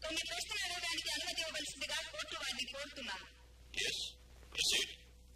కొన్ని ప్రశ్నలు అడగడానికి అనుమతి ఇవ్వవలసిందిగా కోర్టు వారిని కోరుతున్నాను ఎస్ ప్రొసీడ్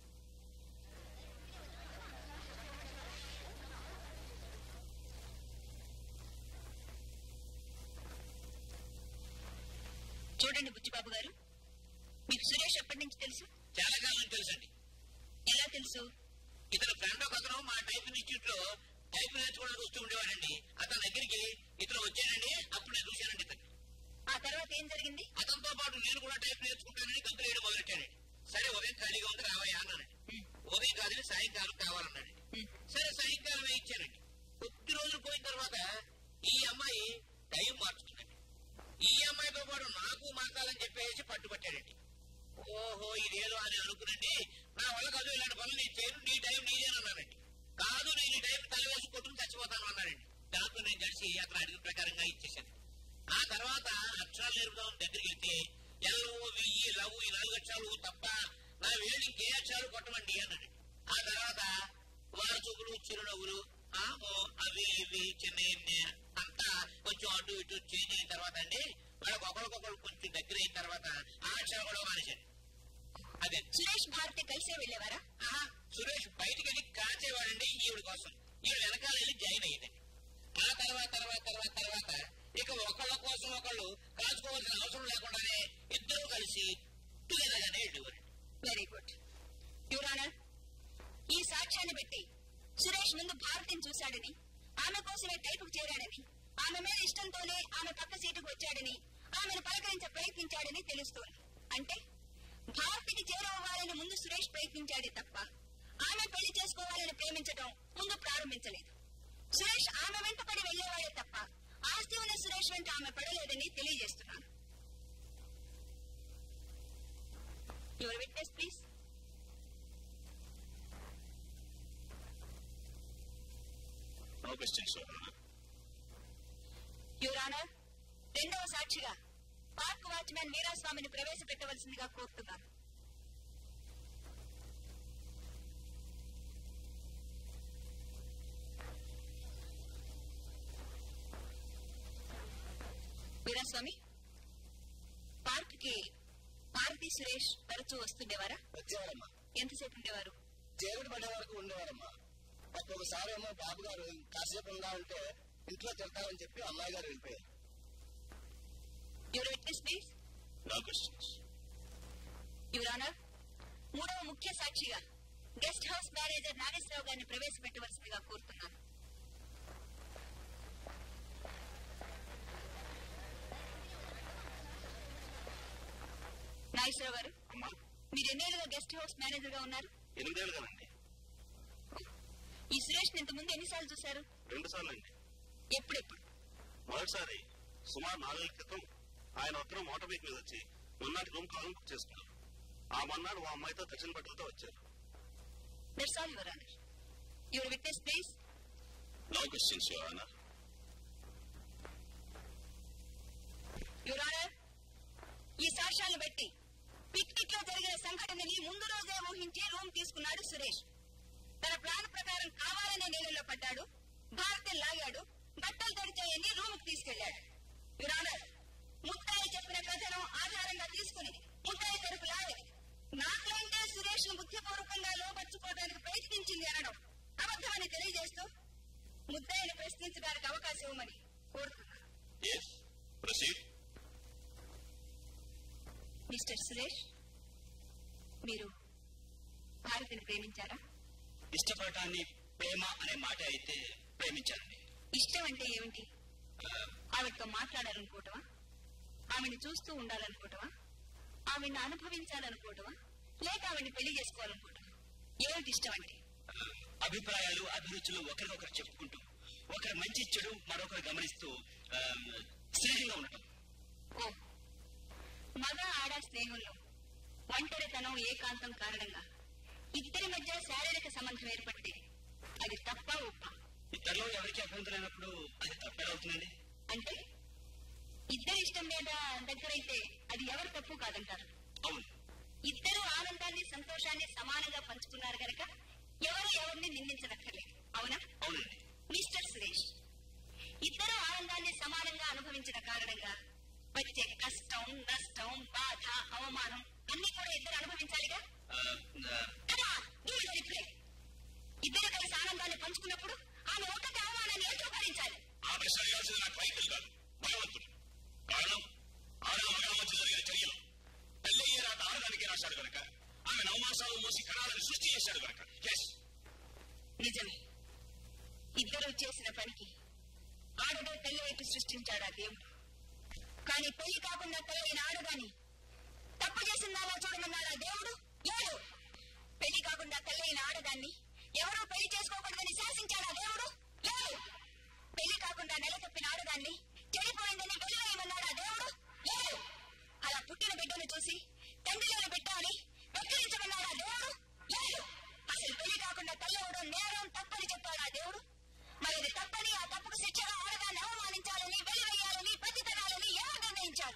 చూడండి బుచ్చిబాబు గారు మీకు సురేష్ ఎప్పటి నుంచి తెలుసు చాలా కాలం తెలుసండి ఎలా తెలుసు ఇతను ఫ్రెండ్ ఒక అతను మా టైప్ ఇన్స్టిట్యూట్ లో టైప్ నేర్చుకోవడానికి వస్తూ ఉండేవాడండి అతని దగ్గరికి ఇతను వచ్చాడండి అప్పుడు నేను చూశానండి ఇతను ఆ తర్వాత ఏం జరిగింది అతనితో పాటు నేను కూడా టైప్ నేర్చుకుంటానని గంతులు వేయడం మొదలెట్టాడండి సరే ఉదయం ఖాళీగా ఉంది రావయ్యా అన్నానండి ఉదయం కాదని సాయంకాలం కావాలన్నాడండి సరే సాయంకాలం ఇచ్చానండి కొద్ది రోజులు పోయిన తర్వాత ఈ అమ్మాయి టైం మార్చుకుందండి ఈ అమ్మాయితో పాటు నాకు మార్చాలని చెప్పేసి పట్టుబట్టాడండి ఓహో ఇదేదో అని అనుకునండి నా వల్ల కాదు ఇలాంటి పనులు నేను చేయను నీ టైం నీదేని అన్నానండి కాదు నేను ఈ టైం తల వేసి కొట్టుకుని చచ్చిపోతాను అన్నాడండి దాంతో నేను కలిసి అతను అడిగిన ప్రకారంగా ఇచ్చేసాను ఆ తర్వాత అక్షరాలు నేర్పుదాం దగ్గరికి వెళ్తే ఎల్లు వెయ్యి లవ్ ఈ నాలుగు అక్షరాలు తప్ప నా వేడి ఇంకే అక్షరాలు కొట్టమండి అన్నాడు ఆ తర్వాత వారి చూపులు చిరునవ్వులు ఆమో అవి ఇవి చిన్న అంతా కొంచెం అటు ఇటు చేంజ్ అయిన తర్వాత అండి వాళ్ళకి ఒకరికొకరు కొంచెం దగ్గర అయిన తర్వాత ఆ అక్షరం కూడా మానేశాడు అదే సురేష్ భారతి కలిసే వెళ్ళేవారా ఆహా, సురేష్ బయటికి వెళ్ళి కాచేవాడండి ఈవిడ కోసం ఈవిడ వెనకాల వెళ్ళి జాయిన్ అయ్యిందండి ఆ తర్వాత తర్వాత తర్వాత తర్వాత ఇక ఒకళ్ళ కోసం ఒకళ్ళు కాచుకోవాల్సిన అవసరం లేకుండానే ఇద్దరు కలిసి టుగెదర్గానే వెళ్ళేవారండి వెరీ గుడ్ యువరానర్ ఈ సాక్ష్యాన్ని బట్టి సురేష్ ముందు భారతిని చూశాడని ఆమె కోసమే టైపుకు చేరాడని ఆమె మీద ఇష్టంతోనే ఆమె పక్క సీటుకు వచ్చాడని ఆమెను పలకరించ ప్రయత్నించాడని తెలుస్తోంది అంటే భారతికి చేరవ్వాలని ముందు సురేష్ ప్రయత్నించాడే తప్ప ఆమె పెళ్లి చేసుకోవాలని ప్రేమించడం ముందు ప్రారంభించలేదు సురేష్ ఆమె వెంట పడి వెళ్లేవాడే తప్ప ఆస్తి ఉన్న సురేష్ వెంట ఆమె పడలేదని తెలియజేస్తున్నాను your witness please no questions your honour రెండవ సాక్షిగా పార్క్ వాచ్మ్యాన్ వీరాస్వామిని ప్రవేశపెట్టవలసిందిగా కోరుతున్నాను వీరాస్వామి పార్క్ కి పార్వతి సురేష్ తరచూ వస్తుండేవారా వచ్చేవారమ్మా ఎంతసేపు ఉండేవారు చేరుడు పడే వరకు ఉండేవారమ్మా ఒక్కొక్కసారి ఏమో బాబు గారు కాసేపు ఉందా ఉంటే ఇంట్లో తిడతారని చెప్పి అమ్మాయి గారు వెళ్ళిపోయారు your witness please no questions your honour మూడవ ముఖ్య సాక్షిగా గెస్ట్ హౌస్ మేనేజర్ నాగేశ్వరరావు గారిని ప్రవేశపెట్టవలసిందిగా కోరుతున్నాను నాగేశ్వరరావు గారు అమ్మా మీరు ఎన్నేళ్ళుగా గెస్ట్ హౌస్ మేనేజర్ గా ఉన్నారు ఎనిమిదేళ్ళు కదండి ఈ సురేష్ ఇంత ముందు ఎన్నిసార్లు చూశారు రెండు సార్లు అండి ఎప్పుడెప్పుడు మొదటిసారి సుమారు నాలుగేళ్ల క్రితం ఆయన ఉత్తరం మోటార్ బైక్ మీద వచ్చి మొన్నటి రూమ్ కాలం బుక్ చేసుకున్నారు ఆ మన్నాడు మా అమ్మాయితో దక్షిణ బట్టలతో వచ్చారు that's all your honour your witness please no questions your honour your honour ఈ సాక్ష్యాలను బట్టి పిక్నిక్ లో జరిగిన సంఘటనని ముందు రోజే ఊహించి రూమ్ తీసుకున్నాడు సురేష్ తన ప్లాన్ ప్రకారం కావాలనే నీళ్ళలో పడ్డాడు భారతి లాగాడు బట్టలు తడిచాయని రూమ్ కు తీసుకెళ్లాడు యువర్ ఆనర్ ముత్తాయి చెప్పిన కథను ఆధారంగా తీసుకుని ముత్తాయి తరపు లాగే నా క్లయింటే సురేష్ ను బుద్ధిపూర్వకంగా లోపరుచుకోవడానికి ప్రయత్నించింది అనడం అబద్ధమని తెలియజేస్తూ ముద్దాయిని ప్రశ్నించడానికి అవకాశం ఇవ్వమని కోరుతున్నాను ఎస్ ప్రొసీడ్ మిస్టర్ సురేష్ మీరు భారతిని ప్రేమించారా ఇష్టపడటాన్ని ప్రేమ అనే మాట అయితే ప్రేమించారండి ఇష్టం అంటే ఏమిటి ఆవిడతో మాట్లాడాలనుకోవటమా ఆవిడ్ని చూస్తూ ఉండాలనుకోవటమా ఆవిడ్ని అనుభవించాలనుకోవటమా లేక ఆవిడ్ని పెళ్లి చేసుకోవాలనుకోవటమా ఏమిటి ఇష్టం అంటే అభిప్రాయాలు అభిరుచులు ఒకరికొకరు చెప్పుకుంటూ ఒకరి మంచి చెడు మరొకరు గమనిస్తూ ఆ, స్నేహంగా ఉండటం ఓ మగ ఆడ స్నేహంలో ఒంటరితనం ఏకాంతం కారణంగా ఇద్దరి మధ్య శారీరక సంబంధం ఏర్పడితే అది తప్ప ఒప్ప ఇద్దరిలో ఎవరికి అభ్యంతరం లేనప్పుడు అది తప్పేదవుతుందండి అంటే ఇద్దరి ఇష్టం మీద దగ్గరైతే అది ఎవరు తప్పు కాదంటారు అవును ఇద్దరు ఆనందాన్ని సంతోషాన్ని సమానంగా పంచుకున్నారు గనక ఎవరు ఎవరిని నిందించనక్కర్లేదు అవునా అవునండి మిస్టర్ సురేష్ ఇద్దరు ఆనందాన్ని సమానంగా అనుభవించిన కారణంగా వచ్చే కష్టం ఇద్దరు అనుభవించాలిగా ఆ, ఆ, కదా మీరు ఇప్పుడే ఇద్దరు కలిసి ఆనందాన్ని పంచుకున్నప్పుడు ఆమె ఒక్కటి అవమానాన్ని ఎందుకు భరించాలి ఆపరేషన్ చేయాల్సింది నా క్లయింట్లు కాదు భగవంతుడు కారణం ఆడ మగల మధ్య జరిగిన చర్యలు పెళ్లి అయ్యే రాత ఆడదానికి రాశాడు కనుక ఆమె నవమాసాలు మోసి కణాలను సృష్టి చేశాడు కనుక ఎస్ నిజమే ఇద్దరు చేసిన పనికి ఆడదే పెళ్లి వైపు సృష్టించాడు ఆ దేవుడు కానీ పెళ్లి కాకుండా పెళ్ళైన ఆడదాన్ని తప్పు చేసిందాలా చూడమన్నాడా దేవుడు లేదు పెళ్లి కాకుండా పెళ్ళైన ఆడదాన్ని ఎవరూ పెళ్లి చేసుకోకూడదని శాసించాడా దేవుడు లేదు పెళ్లి కాకుండా నెల తప్పిన ఆడదాన్ని చెడిపోయిందని వెలివేయమన్నాడా దేవుడు లేదు అలా పుట్టిన బిడ్డను చూసి తండ్రి లేని బిడ్డ అని వెక్కిరించమన్నాడా దేవుడు లేదు అసలు పెళ్లి కాకుండా తల్లవడం నేరం తప్పని చెప్పాడా దేవుడు మరి అది తప్పని ఆ తప్పుకు శిక్షగా ఆడదాన్ని అవమానించాలని వెలివేయాలని ప్రతితనాలని ఎవరు నిర్ణయించారు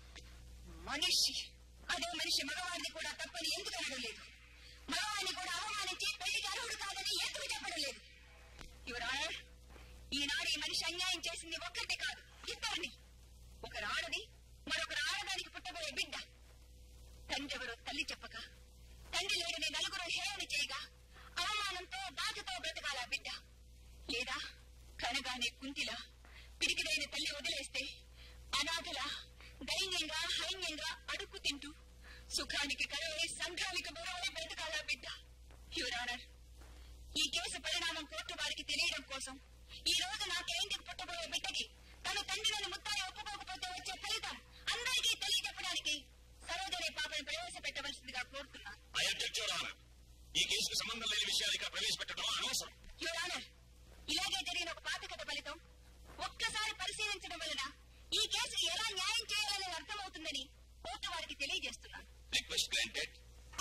మనిషి అదే మనిషి మగవాడిని కూడా తప్పని ఎందుకు అనడం లేదు మగవాడిని కూడా అవమానించి పెళ్లికి అర్హుడు కాదని ఎందుకు చెప్పడం లేదు యువరాయ ఈనాడు ఈ మనిషి అన్యాయం చేసింది ఒక్కటే కాదు ఇద్దరిని ఒకరు ఆడది మరొకరు ఆడదానికి పుట్టబోయే బిడ్డ తండ్రి ఎవరో తల్లి చెప్పక తండ్రి లేడని నలుగురు హేళన చేయగా అవమానంతో బాధతో బ్రతకాల బిడ్డ లేదా కనగానే కుంతిలా పిడికిదైన తల్లి వదిలేస్తే అనాథలా దైన్యంగా హైన్యంగా అడుక్కు తింటూ సుఖానికి కరవై సంఘానికి బరువై బ్రతకాల బిడ్డ యువరానర్ ఈ కేసు పరిణామం కోర్టు వారికి తెలియడం కోసం ఈ రోజు నాకేంటి పుట్టబోయే బిడ్డకి తన తండ్రిని ముత్తాన్ని ఒప్పుకోకపోతే వచ్చే ఫలితం అందరికీ తెలియజెప్పడానికి సరోజని పాపను ప్రవేశపెట్టవలసిందిగా కోరుతున్నాను ఐ అబ్జెక్ట్ యువర్ ఆనర్ ఈ కేసుకు సంబంధం లేని విషయాలు ఇక్కడ ప్రవేశపెట్టడం అనవసరం యువరానర్ ఇలాగే జరిగిన ఒక పాతకథ ఫలితం ఒక్కసారి పరిశీలించడం వలన ఈ కేసు ఎలా న్యాయం చేయాలని అర్థమవుతుందని కోర్టు వారికి తెలియజేస్తున్నాను రిక్వెస్ట్ గ్రాంటెడ్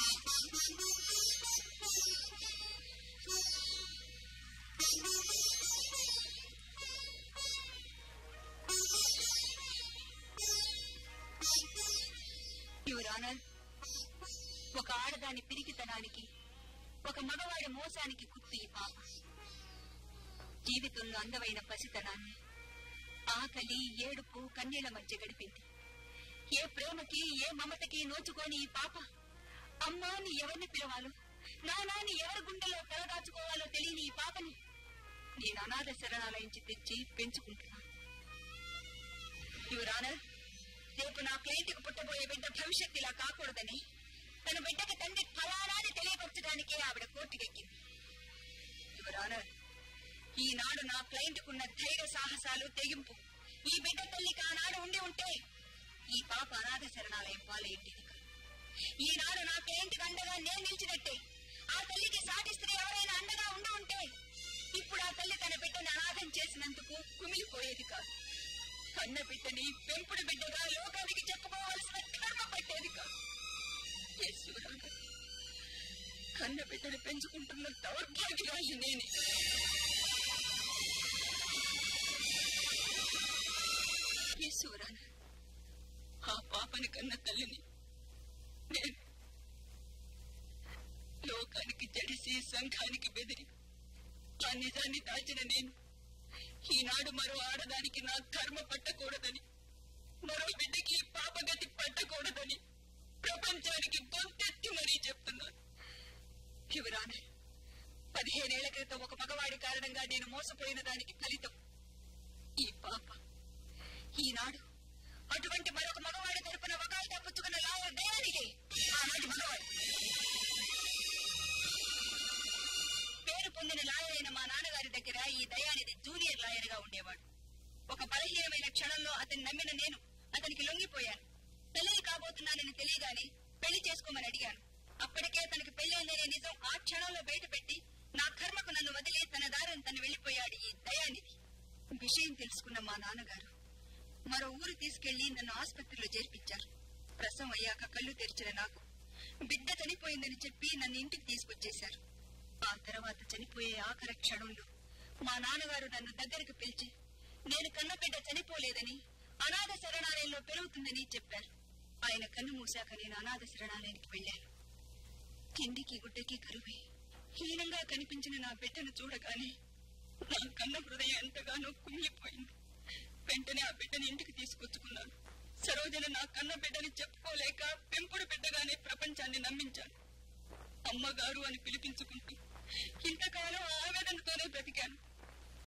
యువరానర్ ఒక ఆడదాని పిరికితనానికి ఒక మగవాడి మోసానికి గుర్తు ఈ పాప జీవితంలో అందమైన పసితనాన్ని ఆకలి ఏడుపు కన్నీళ్ల మధ్య గడిపింది ఏ ప్రేమకి ఏ మమతకి నోచుకోని ఈ పాప అమ్మా అని ఎవరిని పిలవాలో నానాన్ని ఎవరి గుండెలో తలదాచుకోవాలో తెలియని ఈ పాపని నేను అనాథ శరణాలయించి తెచ్చి పెంచుకుంటున్నాను యువరానర్ రేపు నా క్లయింట్కి పుట్టబోయే బిడ్డ భవిష్యత్తులా కాకూడదని తన బిడ్డకి తండ్రి ఫలానాన్ని తెలియపరచడానికే ఆవిడ కోర్టుకెక్కింది యువరానర్ ఈనాడు నా క్లయింట్కున్న ధైర్య సాహసాలు తెగింపు ఈ బిడ్డ తల్లికి ఆనాడు ఉండి ఉంటే ఈ పాప అనాథ శరణాలయం పాలయ్యేది ఈనాడు నా క్లయింట్కి అండగా నేను నిలిచినట్టే ఆ తల్లికి సాటి స్త్రీ ఎవరైనా అండగా ఉండి ఉంటే ఇప్పుడు ఆ తల్లి తన బిడ్డను అనాథం చేసినందుకు కుమిలిపోయేది కాదు కన్న బిడ్డని పెంపుడు బిడ్డగా లోకానికి చెప్పుకోవాల్సిన కర్మ పట్టేది కాదు ఏ శివరామ, కన్న బిడ్డను పెంచుకుంటున్న దౌర్భాగ్యాన్ని నేనే ఏ శివరాన, ఆ పాపని కన్న తల్లిని నేను లోకానికి జడిసి సంఘానికి బెదిరి ఆ నిజాన్ని దాచిన నేను ఈనాడు మరో ఆడదానికి నా కర్మ పట్టకూడదని మరో బిడ్డకి పాపగతి పట్టకూడదని ప్రపంచానికి గొంతెత్తి మరీ చెప్తున్నాను యువరాన పదిహేనేళ్ల క్రితం ఒక మగవాడి కారణంగా నేను మోసపోయిన దానికి ఫలితం ఈ పాప ఈనాడు అటువంటి మరొక మగవాడి తరపున వకాల్తా పుచ్చుకున్న లాయర్ దయానికి ఆనాటి మగవాడు పేరు పొందిన లాయర్ అయిన మా నాన్నగారి దగ్గర ఈ దయానిధి జూనియర్ లాయర్ గా ఉండేవాడు ఒక బలహీనమైన క్షణంలో అతన్ని నమ్మిన నేను అతనికి లొంగిపోయాను తల్లిని కాబోతున్నానని తెలియగానే పెళ్లి చేసుకోమని అడిగాను అప్పటికే తనకి పెళ్ళైందనే నిజం ఆ క్షణంలో బయటపెట్టి నా కర్మకు నన్ను వదిలి తన దారిని తను వెళ్లిపోయాడు ఈ దయానిధి విషయం తెలుసుకున్న మా నాన్నగారు మరో ఊరు తీసుకెళ్లి నన్ను ఆసుపత్రిలో చేర్పించారు ప్రసవం అయ్యాక కళ్ళు తెరిచిన నాకు బిడ్డ చనిపోయిందని చెప్పి నన్ను ఇంటికి తీసుకొచ్చేశారు ఆ తర్వాత చనిపోయే ఆఖరి క్షణంలో మా నాన్నగారు నన్ను దగ్గరికి పిలిచి నేను కన్న బిడ్డ చనిపోలేదని అనాథ శరణాలయంలో పెరుగుతుందని చెప్పారు ఆయన కన్ను మూశాక నేను అనాథ శరణాలయానికి వెళ్ళాను తిండికి గుడ్డకి కరువే హీనంగా కనిపించిన నా బిడ్డను చూడగానే నా కన్న హృదయం ఎంతగానో కుమిలిపోయింది వెంటనే ఆ బిడ్డని ఇంటికి తీసుకొచ్చుకున్నాను సరోజన నా కన్న బిడ్డని చెప్పుకోలేక పెంపుడు బిడ్డగానే ప్రపంచానికి దాన్ని నమ్మించాను అమ్మగారు అని పిలిపించుకుంటూ ఇంతకాలం ఆవేదనతోనే బ్రతికాను